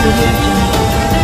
audio jungle.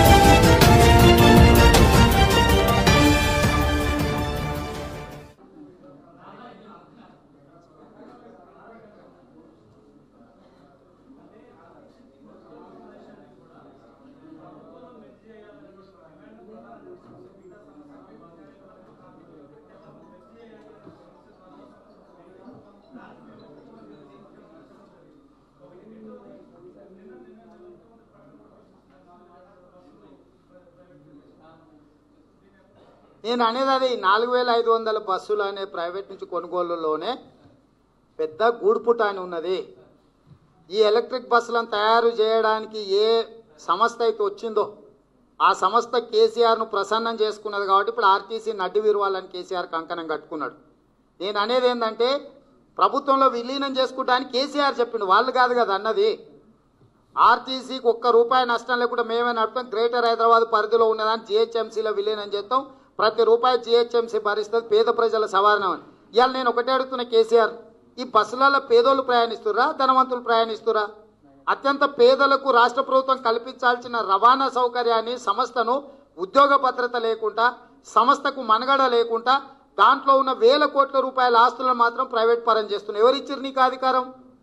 నేను అనేది అది నాలుగు వేల ఐదు వందల బస్సులు అనే ప్రైవేట్ నుంచి కొనుగోలులోనే పెద్ద గూడుపుట అని ఉన్నది ఈ ఎలక్ట్రిక్ బస్సులను తయారు చేయడానికి ఏ సంస్థ అయితే వచ్చిందో ఆ సంస్థ కేసీఆర్ను ప్రసన్నం చేసుకున్నది కాబట్టి ఇప్పుడు ఆర్టీసీ నడ్డి విరవాలని కేసీఆర్ కంకణం కట్టుకున్నాడు నేను అనేది ఏంటంటే ప్రభుత్వంలో విలీనం చేసుకుంటానికి కేసీఆర్ చెప్పిండు వాళ్ళు కాదు కదా అన్నది ఆర్టీసీకి ఒక్క రూపాయి నష్టం లేకుండా మేమే నడుపుతాం గ్రేటర్ హైదరాబాద్ పరిధిలో ఉన్నదాన్ని జిహెచ్ఎంసీలో విలీనం చేస్తాం ప్రతి రూపాయి జిహెచ్ఎంసీ భరిస్తుంది పేద ప్రజల సవారణం అని ఇవాళ నేను ఒకటే అడుగుతున్న కేసీఆర్ ఈ బస్సులలో పేదోళ్ళు ప్రయాణిస్తురా ధనవంతులు ప్రయాణిస్తురా అత్యంత పేదలకు రాష్ట్ర ప్రభుత్వం కల్పించాల్సిన రవాణా సౌకర్యాన్ని సంస్థను ఉద్యోగ భద్రత లేకుండా సంస్థకు మనుగడ లేకుండా దాంట్లో ఉన్న వేల కోట్ల రూపాయల ఆస్తులను మాత్రం ప్రైవేట్ పరం చేస్తున్నావు ఎవరిచ్చారు నీకు అధికారం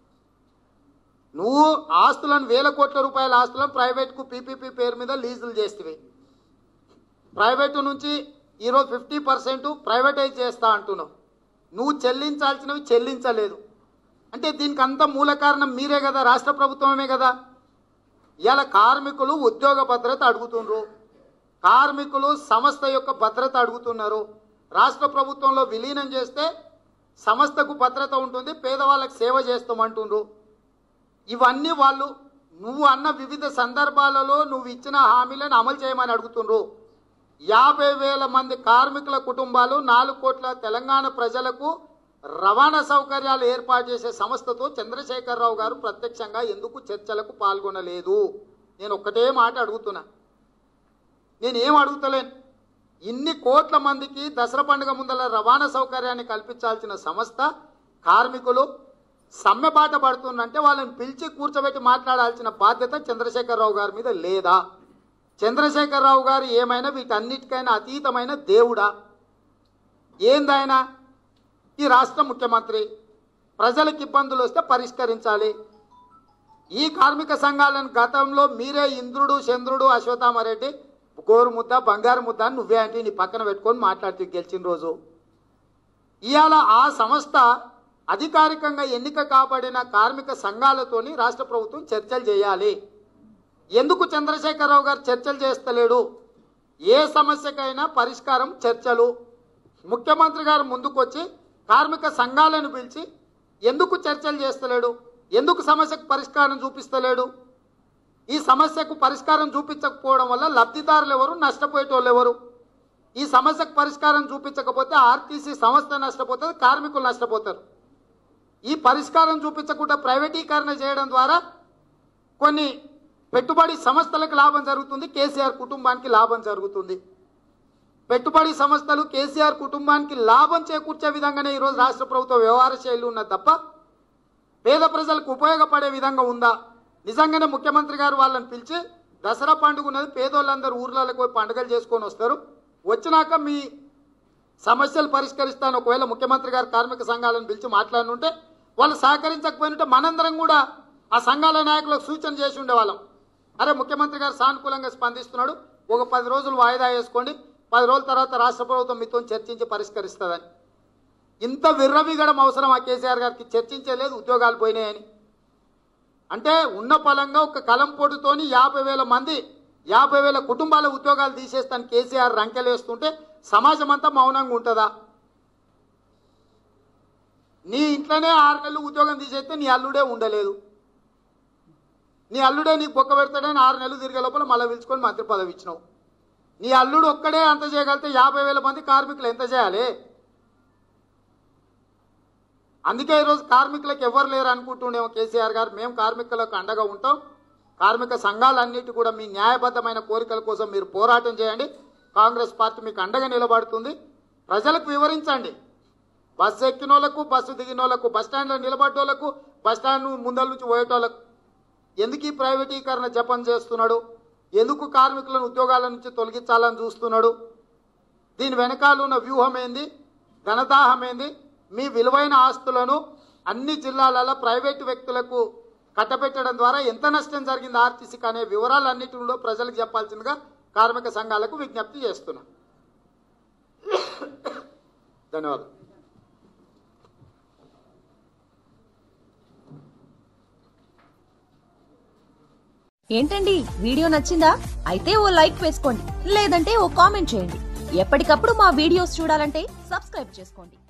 నువ్వు ఆస్తులను వేల కోట్ల రూపాయల ఆస్తులను ప్రైవేట్కు పీపీపీ పేరు మీద లీజులు చేస్తేవి ప్రైవేటు నుంచి ఈరోజు ఫిఫ్టీ పర్సెంట్ ప్రైవేటైజ్ చేస్తా అంటున్నావు నువ్వు చెల్లించాల్సినవి చెల్లించలేదు అంటే దీనికి అంత మూల కారణం మీరే కదా రాష్ట్ర ప్రభుత్వమే కదా ఇవాళ కార్మికులు ఉద్యోగ భద్రత అడుగుతుండ్రు కార్మికులు సంస్థ యొక్క భద్రత అడుగుతున్నారు రాష్ట్ర ప్రభుత్వంలో విలీనం చేస్తే సంస్థకు భద్రత ఉంటుంది పేదవాళ్ళకి సేవ చేస్తామంటుండ్రు ఇవన్నీ వాళ్ళు నువ్వు అన్న వివిధ సందర్భాలలో నువ్వు ఇచ్చిన హామీలను అమలు చేయమని అడుగుతుండ్రు యాభై వేల మంది కార్మికుల కుటుంబాలు నాలుగు కోట్ల తెలంగాణ ప్రజలకు రవాణా సౌకర్యాలు ఏర్పాటు చేసే సంస్థతో చంద్రశేఖరరావు గారు ప్రత్యక్షంగా ఎందుకు చర్చలకు పాల్గొనలేదు నేను ఒక్కటే మాట అడుగుతున్నా నేను ఏం అడుగుతలేను ఇన్ని కోట్ల మందికి దసరా పండుగ ముందల రవాణా సౌకర్యాన్ని కల్పించాల్సిన సంస్థ కార్మికులు సమ్మె బాట పడుతుందంటే వాళ్ళని పిలిచి కూర్చోబెట్టి మాట్లాడాల్సిన బాధ్యత చంద్రశేఖరరావు గారి మీద లేదా చంద్రశేఖరరావు గారు ఏమైనా వీటన్నిటికైనా అతీతమైన దేవుడా ఏందాయన ఈ రాష్ట్ర ముఖ్యమంత్రి ప్రజలకు ఇబ్బందులు వస్తే పరిష్కరించాలి ఈ కార్మిక సంఘాలను గతంలో మీరే ఇంద్రుడు చంద్రుడు అశ్వత్థామరెడ్డి గోరు ముద్ద బంగారు ముద్ద అని నువ్వే అంటే నీ పక్కన పెట్టుకొని మాట్లాడుతూ గెలిచిన రోజు ఇవాళ ఆ సంస్థ అధికారికంగా ఎన్నిక కాబడిన కార్మిక సంఘాలతోని రాష్ట్ర ప్రభుత్వం చర్చలు చేయాలి ఎందుకు చంద్రశేఖరరావు గారు చర్చలు చేస్తలేడు ఏ సమస్యకైనా పరిష్కారం చర్చలు ముఖ్యమంత్రి గారు ముందుకొచ్చి కార్మిక సంఘాలను పిలిచి ఎందుకు చర్చలు చేస్తలేడు ఎందుకు సమస్యకు పరిష్కారం చూపిస్తలేడు ఈ సమస్యకు పరిష్కారం చూపించకపోవడం వల్ల లబ్ధిదారులు ఎవరు నష్టపోయేటోళ్ళు ఎవరు ఈ సమస్యకు పరిష్కారం చూపించకపోతే ఆర్టీసీ సంస్థ నష్టపోతుంది కార్మికులు నష్టపోతారు ఈ పరిష్కారం చూపించకుండా ప్రైవేటీకరణ చేయడం ద్వారా కొన్ని పెట్టుబడి సంస్థలకు లాభం జరుగుతుంది కేసీఆర్ కుటుంబానికి లాభం జరుగుతుంది పెట్టుబడి సంస్థలు కేసీఆర్ కుటుంబానికి లాభం చేకూర్చే విధంగానే ఈరోజు రాష్ట్ర ప్రభుత్వ వ్యవహార శైలి ఉన్నది తప్ప పేద ప్రజలకు ఉపయోగపడే విధంగా ఉందా నిజంగానే ముఖ్యమంత్రి గారు వాళ్ళని పిలిచి దసరా పండుగ ఉన్నది పేదోళ్ళందరూ ఊర్లలోకి పోయి పండుగలు చేసుకొని వస్తారు వచ్చినాక మీ సమస్యలు పరిష్కరిస్తాను ఒకవేళ ముఖ్యమంత్రి గారు కార్మిక సంఘాలను పిలిచి మాట్లాడుంటే వాళ్ళు సహకరించకపోయినట్టే మనందరం కూడా ఆ సంఘాల నాయకులకు సూచన చేసి ఉండేవాళ్ళం అరే ముఖ్యమంత్రి గారు సానుకూలంగా స్పందిస్తున్నాడు ఒక పది రోజులు వాయిదా వేసుకోండి పది రోజుల తర్వాత రాష్ట్ర ప్రభుత్వం మీతో చర్చించి పరిష్కరిస్తుందని ఇంత విర్రవిగడం అవసరం ఆ కేసీఆర్ గారికి చర్చించలేదు ఉద్యోగాలు పోయినాయని అంటే ఉన్న పలంగా ఒక కలం పొడితోని యాభై వేల మంది యాభై వేల కుటుంబాల ఉద్యోగాలు తీసేస్తాను కేసీఆర్ రంకెలేస్తుంటే సమాజం అంతా మౌనంగా ఉంటుందా నీ ఇంట్లోనే ఆరు నెలలు ఉద్యోగం తీసేస్తే నీ అల్లుడే ఉండలేదు నీ అల్లుడే నీకు బొక్క పెడతాడని ఆరు నెలలు తిరిగే లోపల మళ్ళీ పిలుచుకొని మంత్రి పదవి ఇచ్చినావు నీ అల్లుడు ఒక్కడే అంత చేయగలిగితే యాభై వేల మంది కార్మికులు ఎంత చేయాలి అందుకే ఈరోజు కార్మికులకు ఎవరు లేరు అనుకుంటుండేమో కేసీఆర్ గారు మేము కార్మికులకు అండగా ఉంటాం కార్మిక సంఘాలన్నిటి కూడా మీ న్యాయబద్ధమైన కోరికల కోసం మీరు పోరాటం చేయండి కాంగ్రెస్ పార్టీ మీకు అండగా నిలబడుతుంది ప్రజలకు వివరించండి బస్సు ఎక్కిన వాళ్ళకు బస్సు దిగిన వాళ్ళకు బస్ స్టాండ్లో నిలబడ్డోళ్లకు బస్ స్టాండ్ ముందల నుంచి పోయేటోళ్ళకు ఎందుకు ఈ ప్రైవేటీకరణ జపం చేస్తున్నాడు ఎందుకు కార్మికులను ఉద్యోగాల నుంచి తొలగించాలని చూస్తున్నాడు దీని వెనకాల ఉన్న వ్యూహం ఏంది ఘనదాహం ఏంది మీ విలువైన ఆస్తులను అన్ని జిల్లాలలో ప్రైవేటు వ్యక్తులకు కట్టబెట్టడం ద్వారా ఎంత నష్టం జరిగింది ఆర్టీసీకి అనే వివరాలన్నిటిలో ప్రజలకు చెప్పాల్సిందిగా కార్మిక సంఘాలకు విజ్ఞప్తి చేస్తున్నా ధన్యవాదాలు ఏంటండి వీడియో నచ్చిందా అయితే ఓ లైక్ వేసుకోండి లేదంటే ఓ కామెంట్ చేయండి ఎప్పటికప్పుడు మా వీడియోస్ చూడాలంటే సబ్స్క్రైబ్ చేసుకోండి